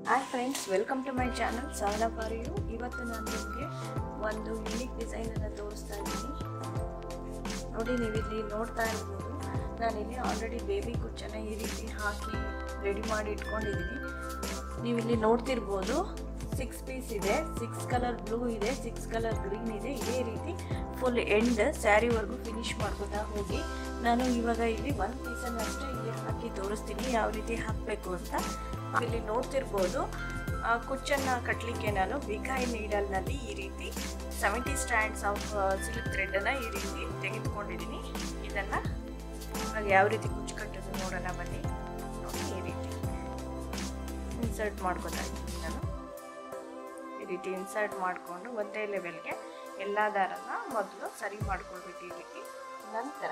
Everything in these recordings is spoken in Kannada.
hi friends welcome to my channel Sahana for you ಇವತ್ತು ನಾನು ನಿಮಗೆ ಒಂದು ಯುನಿಕ್ ಡಿಸೈನನ್ನು ತೋರಿಸ್ತಾ ಇದ್ದೀನಿ ನೋಡಿ ನೀವಿಲ್ಲಿ ನೋಡ್ತಾ ಇರ್ಬೋದು ನಾನಿಲ್ಲಿ ಆಲ್ರೆಡಿ ಬೇಬಿ ಕುಚ್ಚನ್ನು ಈ ರೀತಿ ಹಾಕಿ ರೆಡಿ ಮಾಡಿ ಇಟ್ಕೊಂಡಿದ್ದೀನಿ ನೀವಿಲ್ಲಿ ನೋಡ್ತಿರ್ಬೋದು ಸಿಕ್ಸ್ ಪೀಸ್ ಇದೆ ಸಿಕ್ಸ್ ಕಲರ್ ಬ್ಲೂ ಇದೆ ಸಿಕ್ಸ್ ಕಲರ್ ಗ್ರೀನ್ ಇದೆ ಇದೇ ರೀತಿ ಫುಲ್ ಎಂಡ್ ಸ್ಯಾರಿವರೆಗೂ ಫಿನಿಶ್ ಮಾಡ್ಕೊತಾ ಹೋಗಿ ನಾನು ಇವಾಗ ಇಲ್ಲಿ ಒಂದು ಪೀಸನ್ನು ಅಷ್ಟೇ ಇಲ್ಲಿ ಹಾಕಿ ತೋರಿಸ್ತೀನಿ ಯಾವ ರೀತಿ ಹಾಕಬೇಕು ಅಂತ ಇಲ್ಲಿ ನೋಡ್ತಿರ್ಬೋದು ಆ ಕುಚ್ಚನ್ನು ಕಟ್ಟಲಿಕ್ಕೆ ನಾನು ಬಿಕಾಯಿ ನೀಡಲ್ನಲ್ಲಿ ಈ ರೀತಿ ಸೆವೆಂಟಿ ಸ್ಟ್ಯಾಂಡ್ಸ್ ಆಫ್ ಸಿಲ್ಕ್ ಥ್ರೆಡನ್ನು ಈ ರೀತಿ ತೆಗೆದುಕೊಂಡಿದ್ದೀನಿ ಇದನ್ನು ಇವಾಗ ಯಾವ ರೀತಿ ಕುಚ್ಚು ಕಟ್ಟೋದು ನೋಡೋಣ ಬನ್ನಿ ನೋಡಿ ಈ ರೀತಿ ಇನ್ಸರ್ಟ್ ಮಾಡ್ಕೊತಾ ಇದ್ದೀನಿ ನಾನು ಈ ರೀತಿ ಇನ್ಸರ್ಟ್ ಮಾಡಿಕೊಂಡು ಒಂದೇ ಲೆವೆಲ್ಗೆ ಎಲ್ಲ ದಾರನ ಮೊದಲು ಸರಿ ಮಾಡ್ಕೊಳ್ಬೇಕು ಈ ರೀತಿ ನಂತರ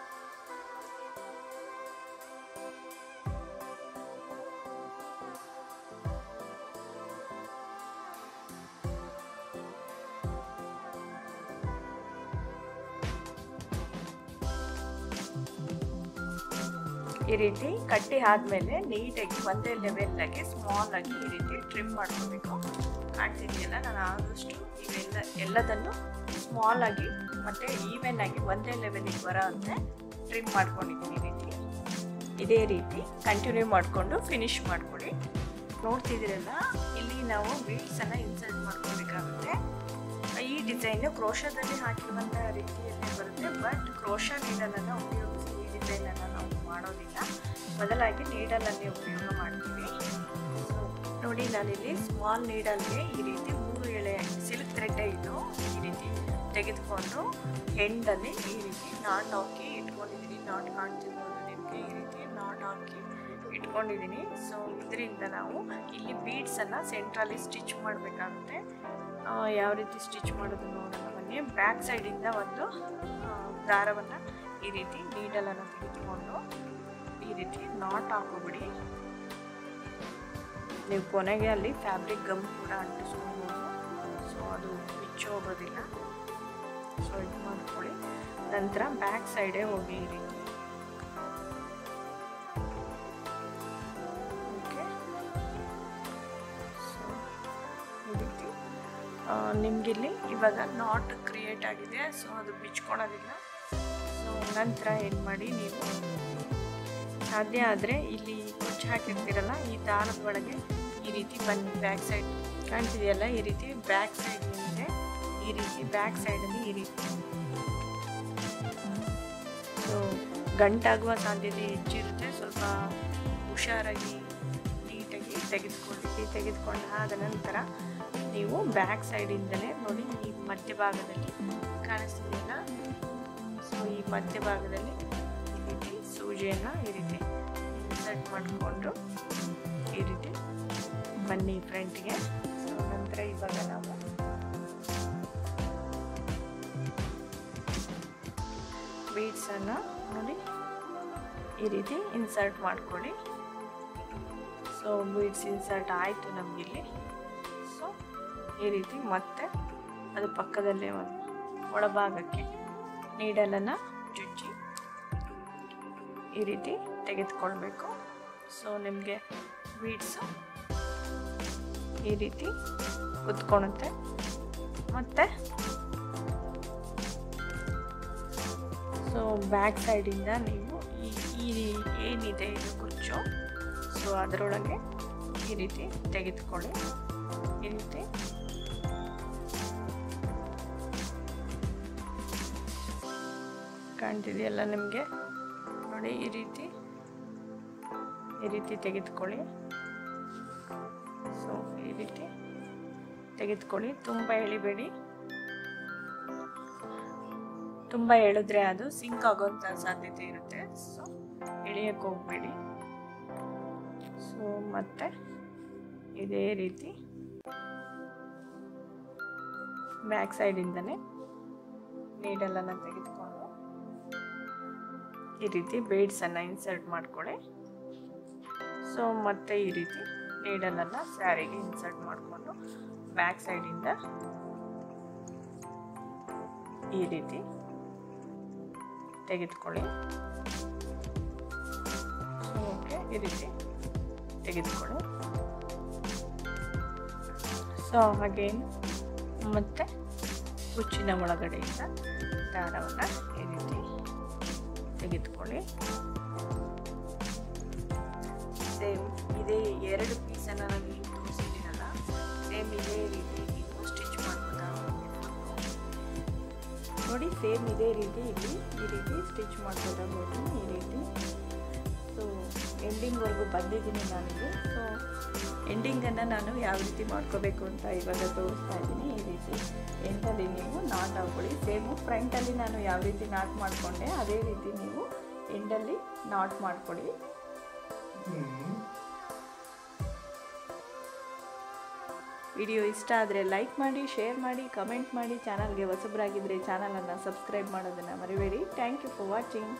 ಈ ರೀತಿ ಕಟ್ಟಿ ಆದಮೇಲೆ ನೀಟಾಗಿ ಒಂದೇ ಲೆವೆಲ್ಲಾಗಿ ಸ್ಮಾಲ್ ಆಗಿ ಈ ರೀತಿ ಟ್ರಿಮ್ ಮಾಡ್ಕೋಬೇಕು ಕಾಣ್ತಿದೆಯಲ್ಲ ನಾನು ಆದಷ್ಟು ಇವೆಲ್ಲ ಎಲ್ಲದನ್ನು ಸ್ಮಾಲ್ ಆಗಿ ಮತ್ತು ಈವನ್ ಆಗಿ ಒಂದೇ ಲೆವೆಲಿಗೆ ಬರೋ ಅಂತೆ ಟ್ರಿಮ್ ಮಾಡ್ಕೊಂಡಿದ್ದೀನಿ ಈ ರೀತಿ ಇದೇ ರೀತಿ ಕಂಟಿನ್ಯೂ ಮಾಡಿಕೊಂಡು ಫಿನಿಶ್ ಮಾಡ್ಕೊಳ್ಳಿ ನೋಡ್ತಿದ್ದೀರಲ್ಲ ಇಲ್ಲಿ ನಾವು ಬೀಡ್ಸನ್ನು ಇನ್ಸರ್ಟ್ ಮಾಡ್ಕೋಬೇಕಾಗುತ್ತೆ ಈ ಡಿಸೈನು ಕ್ರೋಶದಲ್ಲಿ ಹಾಕಿರುವಂಥ ರೀತಿಯಲ್ಲೇ ಬರುತ್ತೆ ಬಟ್ ಕ್ರೋಶ ನೀಡಲನ್ನು ಉಪಯೋಗಿಸಿ ಈ ಡಿಸೈನನ್ನು ನಾವು ಮಾಡೋದಿಲ್ಲ ಬದಲಾಗಿ ನೀಡಲನ್ನೇ ಉಪಯೋಗ ಮಾಡ್ತೀವಿ ನೋಡಿ ನಾನಿಲ್ಲಿ ಸ್ಮಾಲ್ ನೀಡಲ್ಗೆ ಈ ರೀತಿ ಮೂರು ಎಳೆ ಸಿಲ್ಕ್ ಥ್ರೆಡ್ ಇಟ್ಟು ಈ ರೀತಿ ತೆಗೆದುಕೊಂಡು ಹೆಂಡಲ್ಲಿ ಈ ರೀತಿ ನಾಟ್ ಹಾಕಿ ಇಟ್ಕೊಂಡಿದ್ದೀನಿ ನಾಟ್ ಕಾಣ್ತಿರ್ಬೋದು ನಿಮಗೆ ಈ ರೀತಿ ನಾಟ್ ಹಾಕಿ ಇಟ್ಕೊಂಡಿದ್ದೀನಿ ಸೊ ಇದರಿಂದ ನಾವು ಇಲ್ಲಿ ಬೀಡ್ಸನ್ನು ಸೆಂಟ್ರಲ್ಲಿ ಸ್ಟಿಚ್ ಮಾಡಬೇಕಾಗುತ್ತೆ ಯಾವ ರೀತಿ ಸ್ಟಿಚ್ ಮಾಡೋದು ನೋಡೋಣ ಬನ್ನಿ ಬ್ಯಾಕ್ ಸೈಡಿಂದ ಒಂದು ದಾರವನ್ನು ಈ ರೀತಿ ನೀಡಲನ್ನು ತೆಗೆದುಕೊಂಡು ಈ ರೀತಿ ನಾಟ್ ಹಾಕೋಬಿಡಿ ನೀವು ಕೊನೆಗೆ ಅಲ್ಲಿ ಫ್ಯಾಬ್ರಿಕ್ ಗಮ್ ಕೂಡ ಅಂಟಿಸ್ಕೊಬೋದು ಸೊ ಅದು ಬಿಚ್ಚು ಹೋಗೋದಿಲ್ಲ ಸೊ ಇದು ಮಾಡ್ಕೊಳ್ಳಿ ನಂತರ ಬ್ಯಾಕ್ ಸೈಡೇ ಹೋಗಿ ಈ ರೀತಿ ಓಕೆ ಸೊ ಈ ರೀತಿ ನಿಮಗಿಲ್ಲಿ ಇವಾಗ ನಾಟ್ ಕ್ರಿಯೇಟ್ ಆಗಿದೆ ಸೊ ಅದು ಬಿಚ್ಕೊಳೋದಿಲ್ಲ ಸೊ ನಂತರ ಏನು ಮಾಡಿ ನೀವು ಸಾಧ್ಯ ಆದರೆ ಇಲ್ಲಿ ಕುಚ್ಚು ಹಾಕಿರ್ತೀರಲ್ಲ ಈ ದಾರದ ಒಳಗೆ ಈ ರೀತಿ ಬನ್ನಿ ಬ್ಯಾಕ್ ಸೈಡ್ ಕಾಣ್ತಿದೆಯಲ್ಲ ಈ ರೀತಿ ಬ್ಯಾಕ್ ಸೈಡ್ ಇದೆ ಈ ರೀತಿ ಬ್ಯಾಕ್ ಸೈಡಲ್ಲಿ ಈ ರೀತಿ ಸೊ ಗಂಟಾಗುವ ಸಾಧ್ಯತೆ ಹೆಚ್ಚಿರುತ್ತೆ ಸ್ವಲ್ಪ ಹುಷಾರಾಗಿ ನೀಟಾಗಿ ತೆಗೆದುಕೊಳ್ಳಿ ತೆಗೆದುಕೊಂಡು ಆದ ನಂತರ ನೀವು ಬ್ಯಾಕ್ ಸೈಡಿಂದಲೇ ನೋಡಿ ಈ ಮಧ್ಯಭಾಗದಲ್ಲಿ ಕಾಣಿಸ್ತಿದೆಯಲ್ಲ ಸೊ ಈ ಮಧ್ಯಭಾಗದಲ್ಲಿ ಈ ರೀತಿ ಸೂಜಿಯನ್ನು ಈ ರೀತಿ ಸೆಟ್ ಮಾಡಿಕೊಂಡು ಈ ರೀತಿ ಬನ್ನಿ ಫ್ರಂಟ್ಗೆ ಸೊ ನಂತರ ಇವಾಗ ನಾವು ಬೀಡ್ಸನ್ನು ನೋಡಿ ಈ ರೀತಿ ಇನ್ಸರ್ಟ್ ಮಾಡ್ಕೊಳ್ಳಿ ಸೊ ಬೀಡ್ಸ್ ಇನ್ಸರ್ಟ್ ಆಯಿತು ನಮಗಿಲ್ಲಿ ಸೊ ಈ ರೀತಿ ಮತ್ತೆ ಅದು ಪಕ್ಕದಲ್ಲೇ ಒಂದು ಒಳಭಾಗಕ್ಕೆ ನೀಡಲನ್ನು ಚುಚ್ಚಿ ಈ ರೀತಿ ತೆಗೆದುಕೊಳ್ಬೇಕು ಸೊ ನಿಮಗೆ ಬೀಡ್ಸು ಈ ರೀತಿ ಕುತ್ಕೊಳುತ್ತೆ ಮತ್ತು ಸೊ ಬ್ಯಾಕ್ ಸೈಡಿಂದ ನೀವು ಈ ಈ ಏನಿದೆ ಇದು ಕುಚ್ಚು ಸೊ ಅದರೊಳಗೆ ಈ ರೀತಿ ತೆಗೆದುಕೊಳ್ಳಿ ಈ ರೀತಿ ಕಾಣ್ತಿದೆಯಲ್ಲ ನಿಮಗೆ ನೋಡಿ ಈ ರೀತಿ ಈ ರೀತಿ ತೆಗೆದುಕೊಳ್ಳಿ ಸೊ ಈ ರೀತಿ ತೆಗೆದುಕೊಳ್ಳಿ ತುಂಬ ಎಳಿಬೇಡಿ ತುಂಬ ಎಳೆದ್ರೆ ಅದು ಸಿಂಕ್ ಆಗೋಂಥ ಸಾಧ್ಯತೆ ಇರುತ್ತೆ ಸೊ ಎಳೆಯಕ್ಕೆ ಹೋಗಬೇಡಿ ಸೊ ಮತ್ತೆ ಇದೇ ರೀತಿ ಬ್ಯಾಕ್ ಸೈಡಿಂದನೇ ನೀಡಲನ್ನು ತೆಗೆದುಕೊಂಡು ಈ ರೀತಿ ಬೇಡ್ಸನ್ನು ಇನ್ಸರ್ಟ್ ಮಾಡ್ಕೊಳ್ಳಿ ಸೊ ಮತ್ತೆ ಈ ರೀತಿ ನೀಡಲನ್ನು ಸ್ಯಾರಿಗೆ ಇನ್ಸರ್ಟ್ ಮಾಡಿಕೊಂಡು ಬ್ಯಾಕ್ ಸೈಡಿಂದ ಈ ರೀತಿ ತೆಗೆದುಕೊಳ್ಳಿ ಸೊ ಓಕೆ ಈ ರೀತಿ ತೆಗೆದುಕೊಳ್ಳಿ ಸೊ ಅಗೇನ್ ಮತ್ತು ಹುಚ್ಚಿನ ಒಳಗಡೆಯಿಂದ ದಾರವನ್ನು ಈ ರೀತಿ ತೆಗೆದುಕೊಳ್ಳಿ ಸೇಮ್ ಇದೇ ಎರಡು ಪೀಸನ್ನು ನಾನು ಈಗ ತೋರಿಸಿದ್ದೀನಲ್ಲ ಸೇಮ್ ಇದೇ ರೀತಿ ನೀವು ಸ್ಟಿಚ್ ಮಾಡ್ಬೋದಾ ನೋಡಿ ಸೇಮ್ ಇದೇ ರೀತಿ ಇಲ್ಲಿ ಈ ರೀತಿ ಸ್ಟಿಚ್ ಮಾಡ್ಬೋದಾಗ್ಬೋದು ಈ ರೀತಿ ಸೊ ಎಂಡಿಂಗ್ವರೆಗೂ ಬಂದಿದ್ದೀನಿ ನಾನಿಗೆ ಸೊ ಎಂಡಿಂಗನ್ನು ನಾನು ಯಾವ ರೀತಿ ಮಾಡ್ಕೋಬೇಕು ಅಂತ ಇವಾಗ ತೋರಿಸ್ತಾ ಇದ್ದೀನಿ ಈ ರೀತಿ ಎಂಡಲ್ಲಿ ನೀವು ನಾಟ್ ಹಾಕ್ಕೊಳ್ಳಿ ಸೇಮು ಫ್ರಂಟಲ್ಲಿ ನಾನು ಯಾವ ರೀತಿ ನಾಟ್ ಮಾಡಿಕೊಂಡೆ ಅದೇ ರೀತಿ ನೀವು ಎಂಡಲ್ಲಿ ನಾಟ್ ಮಾಡ್ಕೊಳ್ಳಿ ವಿಡಿಯೋ ಇಷ್ಟ ಆದರೆ ಲೈಕ್ ಮಾಡಿ ಶೇರ್ ಮಾಡಿ ಕಮೆಂಟ್ ಮಾಡಿ ಚಾನಲ್ಗೆ ಹೊಸಬರಾಗಿದ್ದರೆ ಚಾನಲನ್ನು ಸಬ್ಸ್ಕ್ರೈಬ್ ಮಾಡೋದನ್ನು ಮರಿಬೇಡಿ ಥ್ಯಾಂಕ್ ಯು ಫಾರ್ ವಾಚಿಂಗ್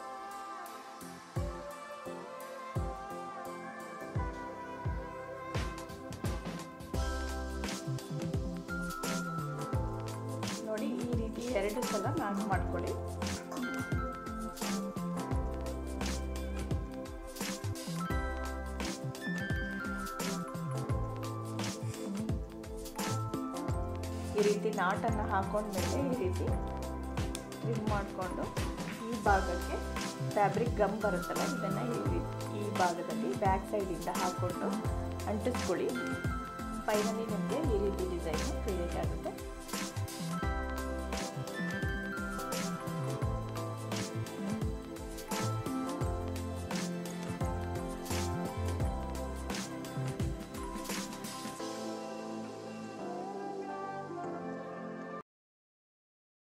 ನೋಡಿ ಈ ರೀತಿ ಎರಡು ಸಲ ನಾಟ್ ಮಾಡ್ಕೊಳ್ಳಿ ಈ ರೀತಿ ನಾಟನ್ನು ಹಾಕೊಂಡ್ಮೇಲೆ ಈ ರೀತಿ ಟ್ರಿಮ್ ಮಾಡಿಕೊಂಡು ಈ ಭಾಗಕ್ಕೆ ಫ್ಯಾಬ್ರಿಕ್ ಗಮ್ ಬರುತ್ತಲ್ಲ ಇದನ್ನು ಈ ರೀತಿ ಈ ಭಾಗದಲ್ಲಿ ಬ್ಯಾಕ್ ಸೈಡಿಂದ ಹಾಕ್ಕೊಂಡು ಅಂಟಿಸ್ಕೊಳ್ಳಿ ಫೈನಲಿ ನಿಮಗೆ ಈ ರೀತಿ ಡಿಸೈನು ಕ್ರಿಯೇಟ್ ಆಗುತ್ತೆ